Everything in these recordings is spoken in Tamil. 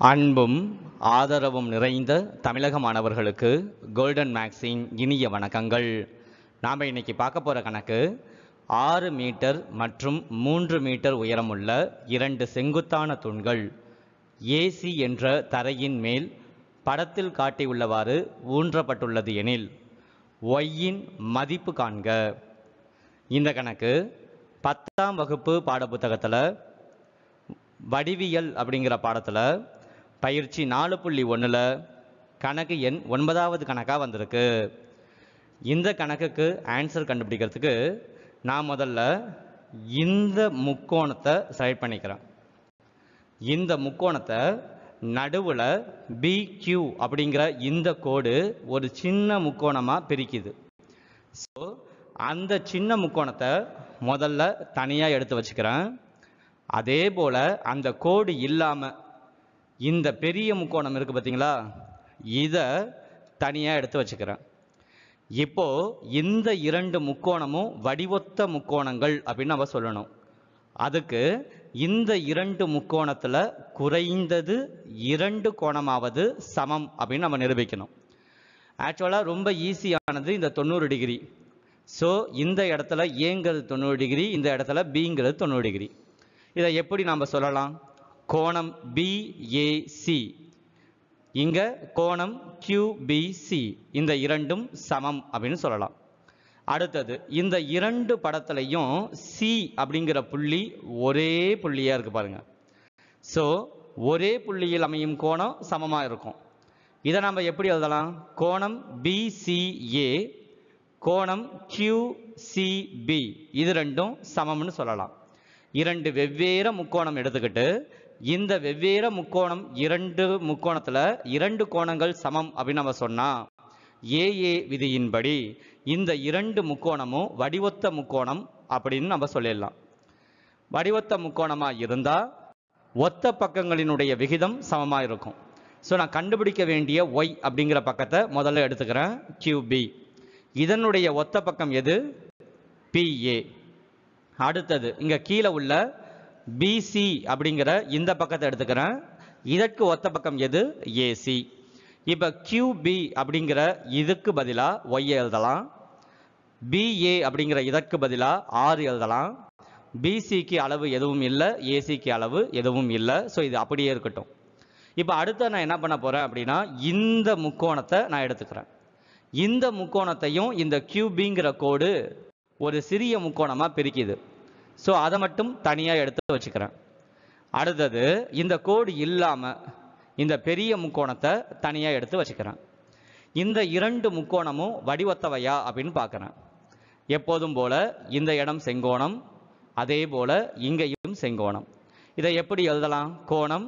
அன்பும் ஆதரவும் நிறைந்த தமிழக மாணவர்களுக்கு கோல்டன் மேக்ஸின் இனிய வணக்கங்கள் நாம் இன்னைக்கு பார்க்க போகிற கணக்கு ஆறு மீட்டர் மற்றும் மூன்று மீட்டர் உயரமுள்ள இரண்டு செங்குத்தான தூண்கள் ஏசி என்ற தரையின் மேல் படத்தில் காட்டியுள்ளவாறு ஊன்றப்பட்டுள்ளது எனில் ஒய்யின் மதிப்பு காண்க இந்த கணக்கு பத்தாம் வகுப்பு பாடப்புத்தகத்தில் வடிவியல் அப்படிங்கிற பாடத்தில் பயிற்சி நாலு புள்ளி ஒன்றில் கணக்கு எண் ஒன்பதாவது கணக்காக வந்திருக்கு இந்த கணக்குக்கு ஆன்சர் கண்டுபிடிக்கிறதுக்கு நான் முதல்ல இந்த முக்கோணத்தை செலக்ட் பண்ணிக்கிறேன் இந்த முக்கோணத்தை நடுவில் BQ அப்படிங்கிற இந்த கோடு ஒரு சின்ன முக்கோணமாக பிரிக்குது ஸோ அந்த சின்ன முக்கோணத்தை முதல்ல தனியாக எடுத்து வச்சுக்கிறேன் அதே போல் அந்த கோடு இல்லாமல் இந்த பெரிய முக்கோணம் இருக்குது பார்த்தீங்களா இதை தனியாக எடுத்து வச்சுக்கிறேன் இப்போ இந்த இரண்டு முக்கோணமும் வடிவொத்த முக்கோணங்கள் அப்படின்னு நம்ம சொல்லணும் அதுக்கு இந்த இரண்டு முக்கோணத்தில் குறைந்தது இரண்டு கோணமாவது சமம் அப்படின்னு நம்ம நிரூபிக்கணும் ஆக்சுவலாக ரொம்ப ஈஸியானது இந்த தொண்ணூறு டிகிரி ஸோ இந்த இடத்துல ஏங்கிறது தொண்ணூறு டிகிரி இந்த இடத்துல பிங்கிறது தொண்ணூறு டிகிரி இதை எப்படி நாம் சொல்லலாம் கோணம் பிஏசி இங்க கோணம் QBC இந்த இரண்டும் சமம் அப்படின்னு சொல்லலாம் அடுத்தது இந்த இரண்டு படத்துலையும் சி அப்படிங்கிற புள்ளி ஒரே புள்ளியா இருக்கு பாருங்க ஸோ ஒரே புள்ளியில் அமையும் கோணம் சமமா இருக்கும் இதை நம்ம எப்படி எழுதலாம் கோணம் பிசிஏ கோணம் QCB இது ரெண்டும் சமம்னு சொல்லலாம் இரண்டு வெவ்வேறு முக்கோணம் எடுத்துக்கிட்டு இந்த வெவ்வேறு முக்கோணம் இரண்டு முக்கோணத்துல இரண்டு கோணங்கள் சமம் அப்படின்னு நம்ம சொன்னா ஏஏ விதியின்படி இந்த இரண்டு முக்கோணமும் வடிவொத்த முக்கோணம் அப்படின்னு நம்ம சொல்லிடலாம் வடிவொத்த முக்கோணமா இருந்தா ஒத்த பக்கங்களினுடைய விகிதம் சமமா இருக்கும் ஸோ நான் கண்டுபிடிக்க வேண்டிய ஒய் அப்படிங்கிற பக்கத்தை முதல்ல எடுத்துக்கிறேன் QB இதனுடைய ஒத்த பக்கம் எது பிஏ அடுத்தது இங்க கீழே உள்ள பிசி அப்படிங்கிற இந்த பக்கத்தை எடுத்துக்கிறேன் இதற்கு ஒத்த பக்கம் எது ஏசி இப்போ QB அப்படிங்கிற இதுக்கு பதிலாக ஒய் எழுதலாம் பிஏ அப்படிங்கிற இதற்கு பதிலாக ஆறு எழுதலாம் பிசிக்கு அளவு எதுவும் இல்லை ஏசிக்கு அளவு எதுவும் இல்லை ஸோ இது அப்படியே இருக்கட்டும் இப்போ அடுத்து நான் என்ன பண்ண போகிறேன் அப்படின்னா இந்த முக்கோணத்தை நான் எடுத்துக்கிறேன் இந்த முக்கோணத்தையும் இந்த கியூபிங்கிற கோடு ஒரு சிறிய முக்கோணமாக பிரிக்குது ஸோ அதை மட்டும் தனியாக எடுத்து வச்சுக்கிறேன் அடுத்தது இந்த கோடு இல்லாமல் இந்த பெரிய முக்கோணத்தை தனியாக எடுத்து வச்சுக்கிறேன் இந்த இரண்டு முக்கோணமும் வடிவத்தவையா அப்படின்னு பார்க்குறேன் எப்போதும் போல இந்த இடம் செங்கோணம் அதே போல இங்கேயும் செங்கோணம் இதை எப்படி எழுதலாம் கோணம்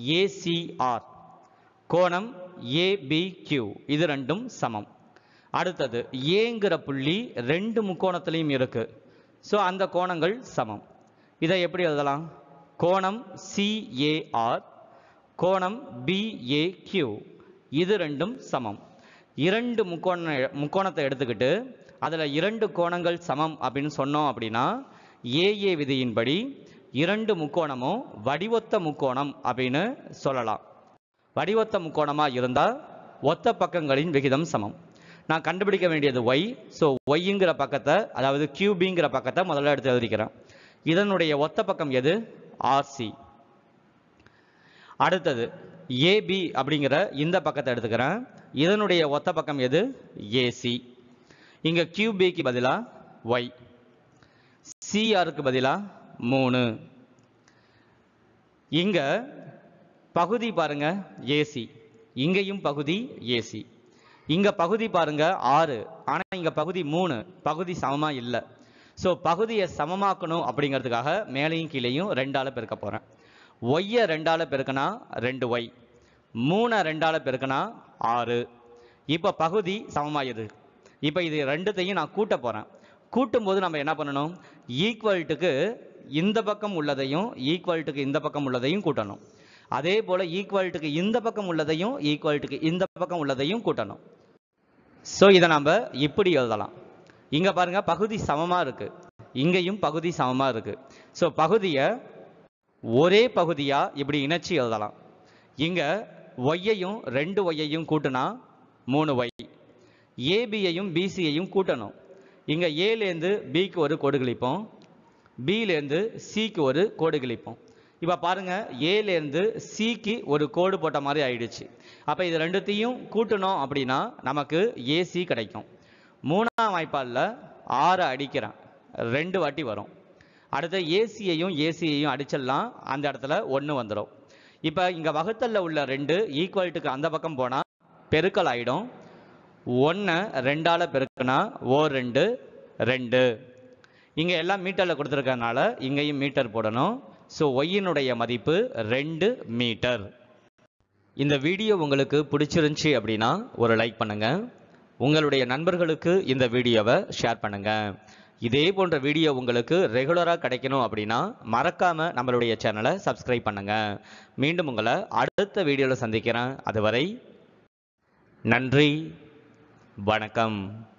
ஏசிஆர் கோணம் ஏபிக்யூ இது ரெண்டும் சமம் அடுத்தது ஏங்கிற புள்ளி ரெண்டு முக்கோணத்திலையும் இருக்கு ஸோ அந்த கோணங்கள் சமம் இதை எப்படி எழுதலாம் கோணம் சிஏஆர் கோணம் பிஏக்யூ இது ரெண்டும் சமம் இரண்டு முக்கோண முக்கோணத்தை எடுத்துக்கிட்டு அதில் இரண்டு கோணங்கள் சமம் அப்படின்னு சொன்னோம் அப்படின்னா ஏஏ விதியின்படி இரண்டு முக்கோணமும் வடிவொத்த முக்கோணம் அப்படின்னு சொல்லலாம் வடிவொத்த முக்கோணமாக இருந்தால் ஒத்த பக்கங்களின் விகிதம் சமம் நான் கண்டுபிடிக்க வேண்டியது ஒய் ஸோ ஒய்ங்கிற பக்கத்தை அதாவது கியூபிங்கிற பக்கத்தை முதல்ல எடுத்து எழுதிக்கிறேன் இதனுடைய ஒத்த பக்கம் எது ஆர்சி அடுத்தது ஏபி அப்படிங்கிற இந்த பக்கத்தை எடுத்துக்கிறேன் இதனுடைய ஒத்த பக்கம் எது ஏசி இங்க கியூபிக்கு பதிலாக ஒய் சிஆருக்கு பதிலாக மூணு இங்க பகுதி பாருங்க ஏசி இங்கேயும் பகுதி ஏசி இங்க பகுதி பாருங்க ஆறு ஆனா இங்க பகுதி மூணு பகுதி சமமா இல்லை ஸோ பகுதியை சமமாக்கணும் அப்படிங்கிறதுக்காக மேலையும் கீழேயும் ரெண்டால பெருக்க போறேன் ஒய்யை ரெண்டால பெருக்கினா ரெண்டு ஒய் மூணை ரெண்டால பெருக்கினா ஆறு இப்போ பகுதி சமமாயிரு இப்போ இது ரெண்டுத்தையும் நான் கூட்ட போறேன் கூட்டும் போது நம்ம என்ன பண்ணணும் ஈக்குவல்ட்டுக்கு இந்த பக்கம் உள்ளதையும் ஈக்குவல்ட்டுக்கு இந்த பக்கம் உள்ளதையும் கூட்டணும் அதே போல ஈக்குவல்ட்டுக்கு இந்த பக்கம் உள்ளதையும் ஈக்குவல்ட்டுக்கு இந்த பக்கம் உள்ளதையும் கூட்டணும் ஸோ இதை நம்ம இப்படி எழுதலாம் இங்க பாருங்க பகுதி சமமா இருக்கு இங்கேயும் பகுதி சமமா இருக்கு ஸோ பகுதியை ஒரே பகுதியா இப்படி இணைச்சி எழுதலாம் இங்கே ஒய்யையும் ரெண்டு ஒய்யையும் கூட்டினா மூணு ஒய் ஏபியையும் பிசியையும் கூட்டணும் இங்கே ஏலேருந்து பிக்கு ஒரு கோடு கிழிப்போம் பியிலேருந்து சிக்கு ஒரு கோடு கிழிப்போம் இப்போ பாருங்க ஏலேருந்து சிக்கு ஒரு கோடு போட்ட மாதிரி ஆயிடுச்சு அப்போ இது ரெண்டுத்தையும் கூட்டணும் அப்படின்னா நமக்கு ஏசி கிடைக்கும் மூணாம் வாய்ப்பாலில் ஆறு அடிக்கிறேன் ரெண்டு வாட்டி வரும் அடுத்து ஏசியையும் ஏசியையும் அடிச்சிடலாம் அந்த இடத்துல ஒன்று வந்துடும் இப்போ இங்கே வகுத்தல்ல உள்ள ரெண்டு ஈக்குவல்ட்டுக்கு அந்த பக்கம் போனால் பெருக்கல் ஆயிடும் ஒன்று ரெண்டால் பெருக்குனா ஓ ரெண்டு ரெண்டு இங்கே எல்லாம் மீட்டரில் கொடுத்துருக்கறனால இங்கேயும் மீட்டர் போடணும் ஸோ ஒய்யினுடைய மதிப்பு ரெண்டு மீட்டர் இந்த வீடியோ உங்களுக்கு பிடிச்சிருந்துச்சி அப்படின்னா ஒரு லைக் பண்ணுங்க உங்களுடைய நண்பர்களுக்கு இந்த வீடியோவை ஷேர் பண்ணுங்க இதே போன்ற வீடியோ உங்களுக்கு ரெகுலராக கிடைக்கணும் அப்படின்னா மறக்காம நம்மளுடைய சேனலை சப்ஸ்கிரைப் பண்ணுங்க மீண்டும் உங்களை அடுத்த வீடியோவில் சந்திக்கிறேன் அதுவரை நன்றி வணக்கம்